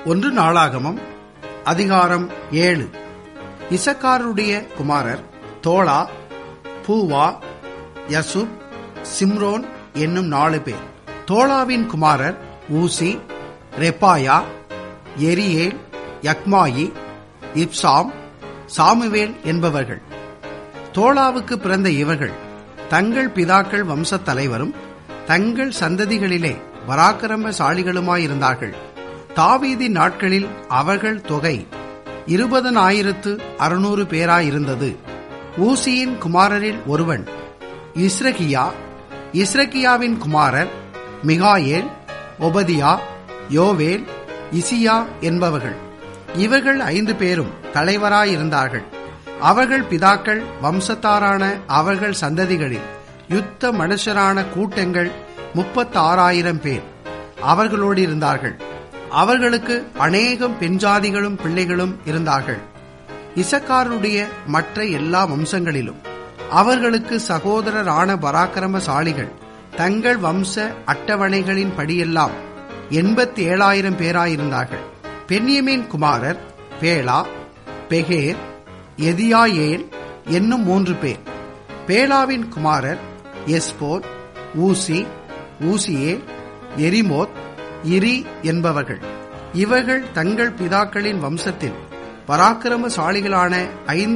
ஒன்று நாளாகமம் அதிகாரம் ஏழு இசக்காருடைய குமாரர் தோளா பூவா யசுப் சிம்ரோன் என்னும் நாலு பேர் தோளாவின் குமாரர் ஊசி ரெப்பாயா எரியேல் யக்மாயி இப்சாம் சாமுவேல் என்பவர்கள் தோளாவுக்கு பிறந்த இவர்கள் தங்கள் பிதாக்கள் வம்சத் தலைவரும் தங்கள் சந்ததிகளிலே பராக்கிரமசாலிகளுமாயிருந்தார்கள் தாவீதின் நாட்களில் அவர்கள் தொகை இருபதனாயிரத்து அறுநூறு பேராயிருந்தது ஊசியின் குமாரரில் ஒருவன் இஸ்ரகியா இஸ்ரகியாவின் குமாரர் மிகாயேல் ஒபதியா யோவேல் இசியா என்பவர்கள் இவர்கள் ஐந்து பேரும் தலைவராயிருந்தார்கள் அவர்கள் பிதாக்கள் வம்சத்தாரான அவர்கள் சந்ததிகளில் யுத்த மனுஷரான கூட்டங்கள் முப்பத்தாறாயிரம் பேர் அவர்களோடு இருந்தார்கள் அவர்களுக்கு அநேகம் பெண்ஜாதிகளும் பிள்ளைகளும் இருந்தார்கள் இசக்காருடைய மற்ற எல்லா வம்சங்களிலும் அவர்களுக்கு சகோதரரான பராக்கிரமசாலிகள் தங்கள் வம்ச அட்டவணைகளின் படியெல்லாம் எண்பத்தி ஏழாயிரம் பேராயிருந்தார்கள் பென்யமின் குமாரர் பேலா பெகேர் எதியாயேல் என்னும் மூன்று பேர் பேலாவின் குமாரர் எஸ்போர் ஊசி ஊசியே எரிமோத் இரி என்பவர்கள் இவர்கள் தங்கள் பிதாக்களின் வம்சத்தில் பராக்கிரமசாலிகளான ஐந்து